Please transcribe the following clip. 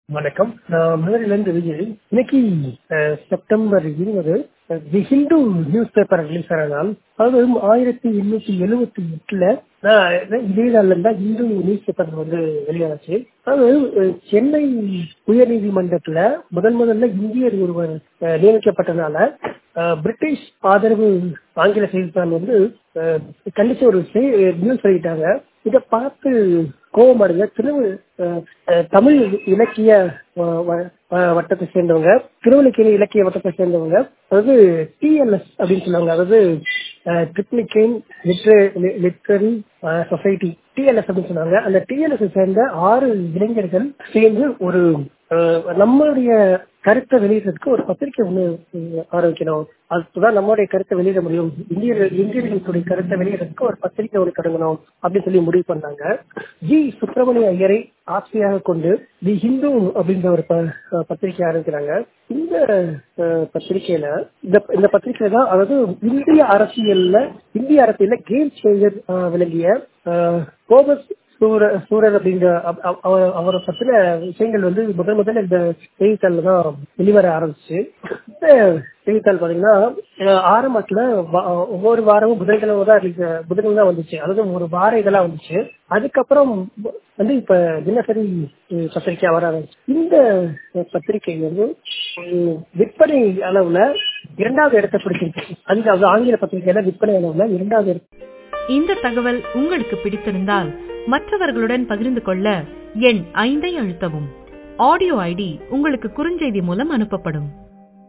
வணக்கம் நான் மதுரையில இருந்து விஜய் இன்னைக்கு அஹ், செப்டம்பர் இருபது the Hindu news paper release ஆன நாள் அது ஆயிரத்தி எண்ணூத்தி எழுவத்தி எட்டுல நான் இதே நாள்ல தான் இந்து நியூஸ் பேப்பர் வந்து வெளியாச்சு அது அஹ், சென்னை உயர்நீதிமன்றத்துல முதல் முதல்ல இந்தியர் ஒருவர் அஹ், நியமிக்கப்பட்டனால அஹ், பிரிட்டிஷ் ஆதரவு ஆங்கில செய்தித்தாள் வந்து அஹ், கண்டிச்ச ஒரு நியூஸ் வெளியிட்டாங்க இதை பார்த்து கோபம் அடைஞ்ச திரு அஹ், அஹ், தமிழ் இலக்கிய வ- வ- வ- வட்டத்தை சேர்ந்தவங்க திருவள்ளிக்கேணி இலக்கிய வட்டத்தை சேர்ந்தவங்க அதாவது டிஎல்எஸ் அப்படின்னு சொல்லுவாங்க அதாவது ட்ரிப்ளிகேன் லிட்ரரி சொசைட்டி டிஎல்எஸ் அப்படின்னு சொன்னாங்க அந்த டிஎல்எஸ் சேர்ந்த ஆறு இளைஞர்கள் சேர்ந்து ஒரு அஹ், நம்மளுடைய கருத்தை வெளியிடுறதுக்கு ஒரு பத்திரிக்கை ஒண்ணு அஹ், ஆரம்பிக்கணும் அதுதான் நம்மளுடைய கருத்தை வெளியிட முடியும் இந்தியர்கள் இந்தியர்களுடைய கருத்தை வெளியிடறதுக்கு ஒரு பத்திரிக்கை ஒன்று தொடங்கணும் அப்படின்னு சொல்லி முடிவு பண்ணாங்க ஜி சுப்பிரமணிய ஐயரை ஆட்சியாக கொண்டு தி ஹிந்து அப்படின்ற ஒரு ப- அஹ், பத்திரிக்கை ஆரம்பிக்கிறாங்க இந்த அஹ், பத்திரிக்கையில இந்த இந்த பத்திரிக்கை தான் அதாவது இந்திய அரசியல்ல இந்திய அரசியல்ல கேம் சேஞ்சர் விளங்கிய அஹ், கோபஸ் சூர சூரர் அப்படிங்கிற அவ- அவ- அவ- அவரை பத்தின விஷயங்கள் வந்து முதல் முதல்ல இந்த செய்தித்தாள்ல தான் வெளிவர ஆரம்பிச்சு இந்த செய்தித்தாள் பாத்தீங்கன்னா அஹ், ஆரம்பத்துல வா- ஒவ்வொரு வாரமும் புதன்கிழமை தான் release- புதன்கிழமை தான் வந்துச்சு அதாவது ஒரு வார இதெல்லாம் வந்துச்சு அதுக்கப்புறம் வந்து இப்ப தினசரி அஹ், பத்திரிக்கை வர ஆரம்பிச்சு இந்த அஹ், பத்திரிகை வந்து உம், விற்பனை அளவுல இரண்டாவது இடத்தை பிடிச்சிருக்கு அந்த அது ஆங்கில பத்திரிகையில விற்பனை அளவுல இரண்டாவது இடத்தை இந்த தகவல் உங்களுக்கு பிடித்திருந்தால் மற்றவர்களுடன் பகிர்ந்து கொள்ள எண் ஐந்தை அழுத்தவும் ஆடியோ ஐடி உங்களுக்கு குறுஞ்செய்தி மூலம் அனுப்பப்படும்